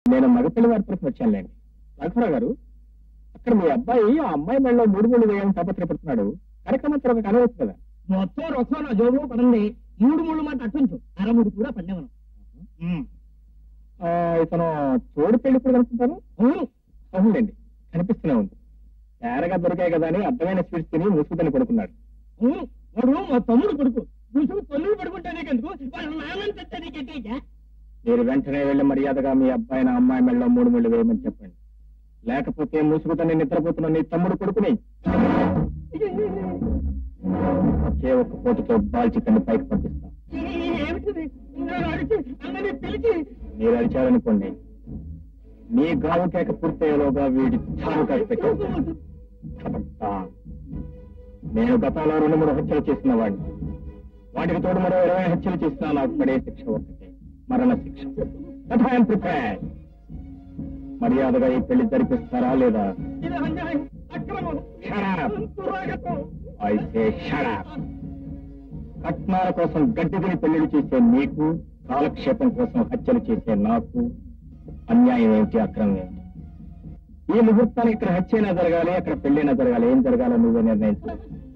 నేను మగపిల్లి వారి తరఫున వచ్చానులేండి రాఘవరావు గారు అక్కడ మీ అబ్బాయి ఆ అమ్మాయి మెడలో మూడు మూడు వేయాలని తాపత్రపడుతున్నాడు కార్యక్రమం త్వరగా కనవచ్చు కదా మొత్తం రొక్కం నా జోబు పడండి మూడు మూడు మాట అట్టుంచు అరముడు కూడా పండేవనం ఆ, ఇతను తోడు పెళ్లి కూడా అనుకుంటాను అవును అవునులేండి కనిపిస్తూనే ఉంది తేరగా దొరికాయి కదా అని అర్థమైన స్వీట్స్ తిని ముసుగుతని పడుకున్నాడు అవును వాడు మా తమ్ముడు కొడుకు ముసుగు తొమ్మిది పడుకుంటే నీకెందుకు వాళ్ళ నాన్నని తెచ్చా నీకెట్టేజా మీరు వెంటనే వెళ్లి మర్యాదగా మీ అబ్బాయిని అమ్మాయి మెడలో మూడు మూడు వేయమని చెప్పండి లేకపోతే ముసుగుతని నిద్రపోతున్న నీ తమ్ముడు కొడుకుని ఒకే ఒక్క పోటుతో బాల్చి తన్ని పైకి పంపిస్తాం ఏమిటిది నేను అడిగి అందరినీ పిలిచి మీరు అరిచారనుకోండి మీ గావు కేక పూర్తయ్యేలోగా వీడి చావు కాసి పెట్టేస్తాను ఖబర్దార్. నేను గతంలో రెండు మూడు హత్యలు చేసిన వాడిని వాటికి తోడు మరో ఇరవై హత్యలు చేసినా నాకు పడే శిక్ష ఒకటే మరణ శిక్ష But I am prepared. మర్యాదగా ఈ పెళ్లి జరిపిస్తారా లేదా ఇది అన్యాయం అక్రమం Shut up. దురాగతం I say shut up. కట్నాల కోసం గడ్డి తిని పెళ్లిళ్ళు చేసే నీకు కాలక్షేపం కోసం హత్యలు చేసే నాకు అన్యాయం ఏమిటి అక్రమం ఏమిటి ఈ ముహూర్తానికి ఇక్కడ హత్యైనా జరగాలి అక్కడ పెళ్ళైనా జరగాలి ఏం జరగాలో నువ్వే నిర్ణయించు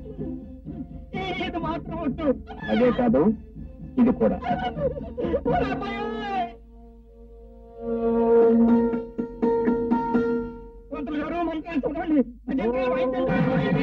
ఇది మాత్రం వద్దు అదే కాదు ఇది కూడా పంతులు గారు మంత్రాలు చూడండి భజంత్రి వైద్యం చూడండి.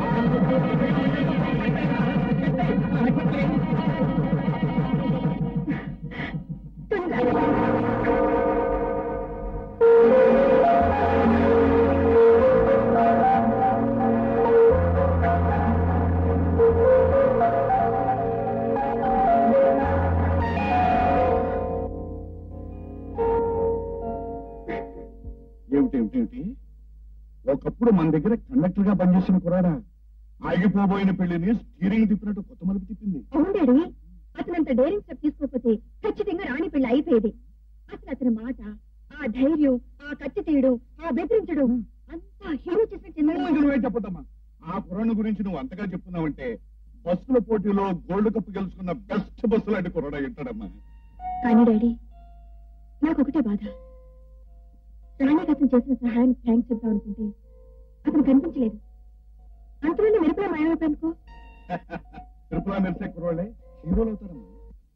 ఏమిటేమిటేమిటి ఒకప్పుడు మన దగ్గర కండక్టర్ గా పనిచేసిన కురాడా ఆగిపోబోయిన పెళ్లిని స్టీరింగ్ తిప్పినట్టు కొత్త మలుపు తిప్పింది అవును డాడీ అతనంత డేరింగ్ స్టెప్ తీసుకోకపోతే ఖచ్చితంగా రాణి పెళ్లి అయిపోయేది అసలు అతని మాట ఆ ధైర్యం ఆ కత్తి తీయడు ఆ బెదిరించడు అంతా హీరో చేసిన చిన్న నువ్వే చెప్పదమ్మా ఆ కుర్రాడు గురించి నువ్వు అంతగా చెప్తున్నావంటే బస్సుల పోటీలో గోల్డ్ కప్ గెలుచుకున్న బెస్ట్ బస్సు లాంటి కుర్రాడా ఉంటాడమ్మా కానీ డాడీ నాకు ఒకటే బాధ రాణికి అతను చేసిన సహాయానికి థ్యాంక్స్ చెప్తాం అనుకుంటే అతను కనిపించలేదు అంతలోనే మెరుపులా మాయమైపోయానుకో తిరుపతి మెరిసే కుర్రాళ్ళే హీరోలు అవుతారమ్మా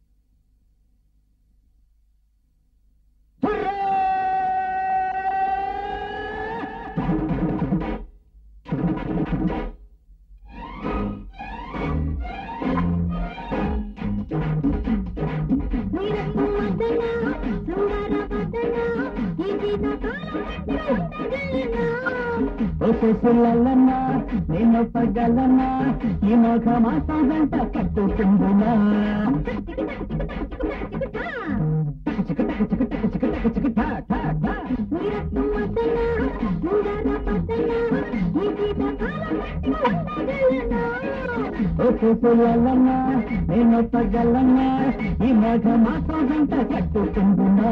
ఒసెసులన్నా నేను పగలన్నా ఈ మోఖ మాసంట కట్టుకుందునా ఒసెసులన్నా నేను పగలన్నా ఈ మోఖ మాసంట కట్టుకుందునా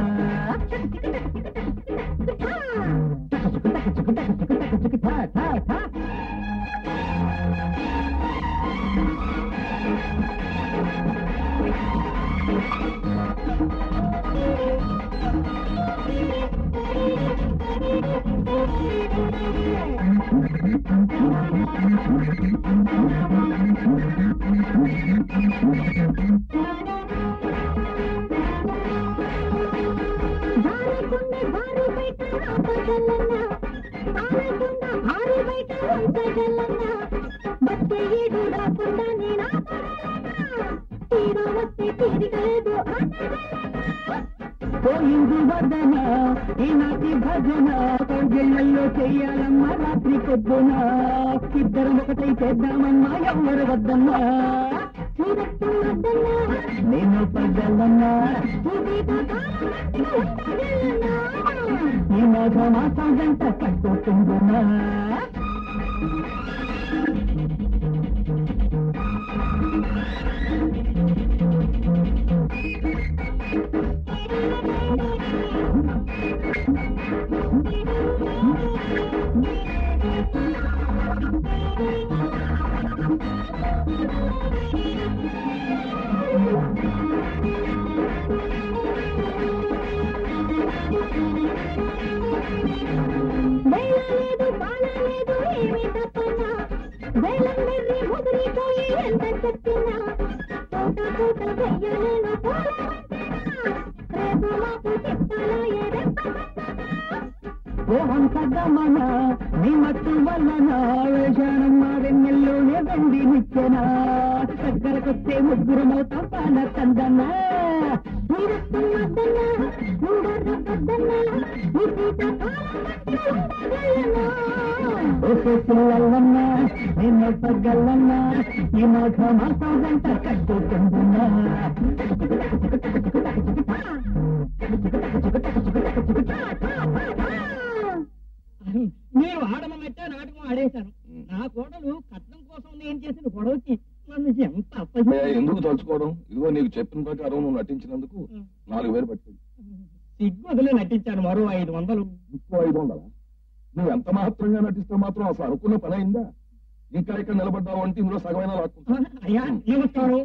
పోయింది వదన ఈనాటి భజన కౌగిళ్ళల్లో చెయ్యాలమ్మా రాత్రి పొద్దున ఇద్దరం ఒకటై చేద్దామమ్మా ఎవరు వద్దమ్మా నేను పగలన్నా ఈ మాఘ మాసం గంట కట్టుకుందునా ఓహం సగమన నీ మత్తు వలన వేషానమ్మ వెన్నెల్లోనే వెండి నిచ్చెన దగ్గరకొస్తే ముగ్గురు మోతాం పాల తందన ఓకే పిల్లలన్న నిన్న పగ్గలన్న ఈ మాఘ మాసం గంట కట్టుకుంటున్నా మీరు ఆడమన్నట్టే నాటకం ఆడేశారు నా కోడలు కట్నం కోసం నేను చేసిన గొడవకి నన్ను ఎంత అప్పగి ఏ, ఎందుకు తలుచుకోవడం ఇదిగో నీకు చెప్పిన ప్రకారం నువ్వు నటించినందుకు నాలుగు వేలు పట్టింది సిగ్గు వదిలి నటించాను మరో ఐదు వందలు ఇంకో ఐదు వందలా నువ్వు ఎంత మాత్రంగా నటిస్తే మాత్రం అసలు అనుకున్న పని అయిందా ఇంకా ఇక్కడ నిలబడ్డావు అంటే ఇందులో సగమైన లాక్కుంటా అయ్యా నమస్కారం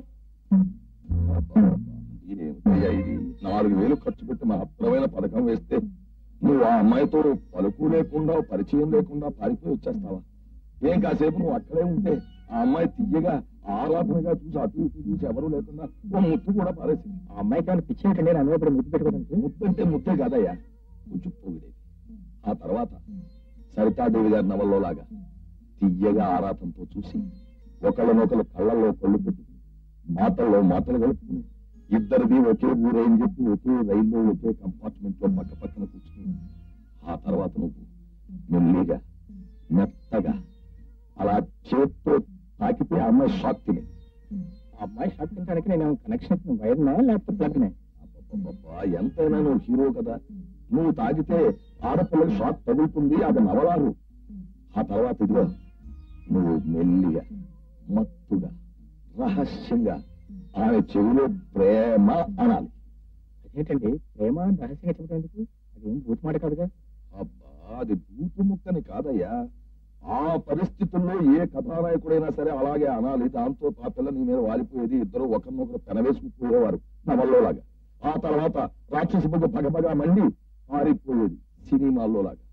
ఏమిటయ్యా ఇది నాలుగు వేలు ఖర్చు పెట్టి మహత్తరమైన పథకం వేస్తే నువ్వు ఆ అమ్మాయితో పలుకు లేకుండా పరిచయం లేకుండా పారిపోయి వచ్చేస్తావా ఏం కాసేపు నువ్వు అక్కడే ఉంటే ఆ అమ్మాయి తీయగా ఆరాధనగా చూసి అటు ఇటు చూసి ఎవరు లేకుండా ఓ ముత్తు కూడా పారేసింది ఆ అమ్మాయికి ఏమైనా పిచ్చి ఏంటండి నా మీద ఇప్పుడు ముద్దు పెట్టుకోవడానికి ముత్తు అంటే ముత్తే కాదయ్యా కొంచెం పొగిడేది ఆ తర్వాత సరితాదేవి గారి నవల్లో లాగా తీయగా ఆరాటంతో చూసి ఒకళ్ళనొకళ్ళు కళ్ళల్లో కళ్ళు పెట్టుకుని మాటల్లో మాటలు కలుపుకుని ఇద్దరిది ఒకే ఊరేం చెప్పి ఒకే రైల్లో ఒకే కంపార్ట్మెంట్ లో పక్క పక్కన కూర్చుని ఆ తర్వాత నువ్వు మెల్లిగా మెత్తగా అలా చేత్తో తాకితే ఆ అమ్మాయి షాక్ తినేది ఆ అమ్మాయి షాట్ తినడానికి నేను కనెక్షన్ వైర్నా లేకపోతే ప్లగ్నే అబ్బబ్బబ్బబ్బా, ఎంతైనా నువ్వు హీరో కదా నువ్వు తాగితే ఆడపిల్లకి షాక్ తగులుతుంది అది నవలారు ఆ తర్వాత ఇదిగో నువ్వు మెల్లిగా మత్తుగా రహస్యంగా ఆమె చెవిలో ప్రేమ అనాలి అదేంటండి ప్రేమ అని రహస్యంగా చెప్పడానికి అదేం బూత్ మాట కాదుగా అబ్బా అది బూతు ముక్కని కాదయ్యా ఆ పరిస్థితుల్లో ఏ కథానాయకుడైనా సరే అలాగే అనాలి దాంతో ఆ పిల్ల నీ మీద వాలిపోయేది ఇద్దరు ఒకరినొకరు పెనవేసుకుపోయేవారు నవల్లో లాగా ఆ తర్వాత రాక్షసి బొగ్గు పగపగా మండి పారిపోయేది సినిమాల్లో లాగా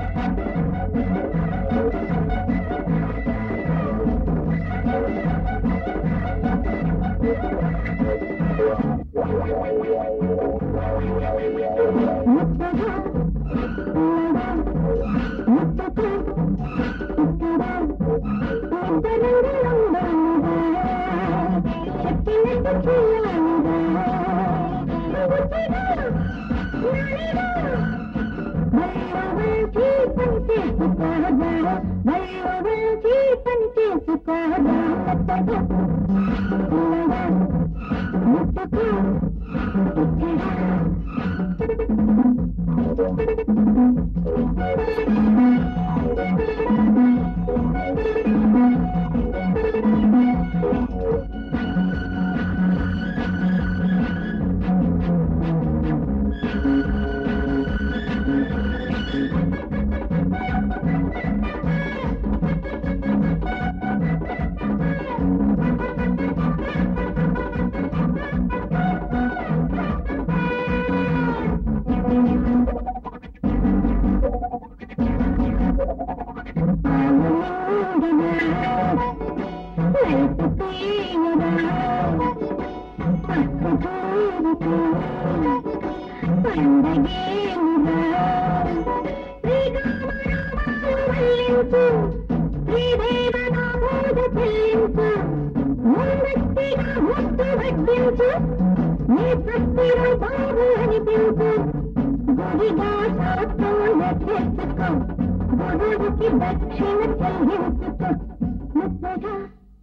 దక్షిణ చెల్లించుకో ముద్దగా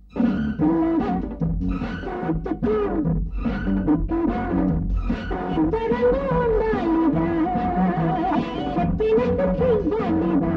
ముట్టుకో ఇక్కడ ఇద్దరంగా ఉండాలిగా చెప్పినట్టు చెయ్యాలిగా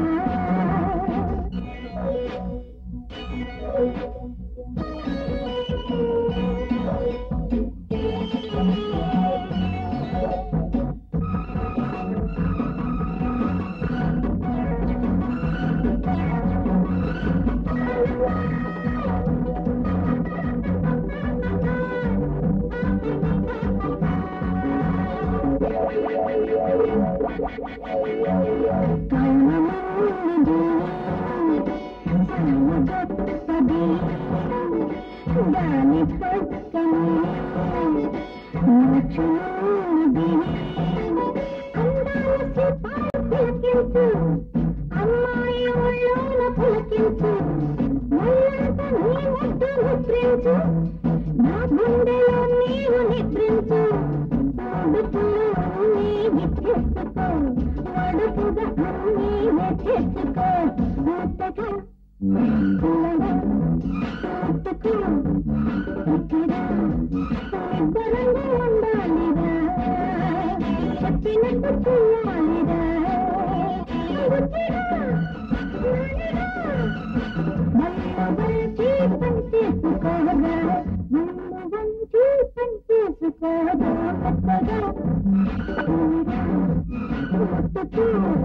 దాని పక్కనే మోక్షమున్నది అందాల వచ్చి పాలు పిలికించు అమ్మాయి ఒళ్ళోన పులకించు ఒళ్ళంతా నీ ముద్దు ముద్రించు నా గుండెలో నీవు నిద్రించు ఉడుపులో అన్నీ విచ్చేసుకో వడుపుగా అన్నీ వెచ్చేసుకో ముద్దగా పుల్లగా ముట్టుకో ఇక్కడ ఇద్దరంగా ఉండాలిరా చెప్పినట్టు చేయాలిరా బుద్ధిగా, నానిగా, మల్ల వంచి పని చేసుకోగా మల్ల వంచి పని చేసుకోగా కొత్తగా ముట్టుకో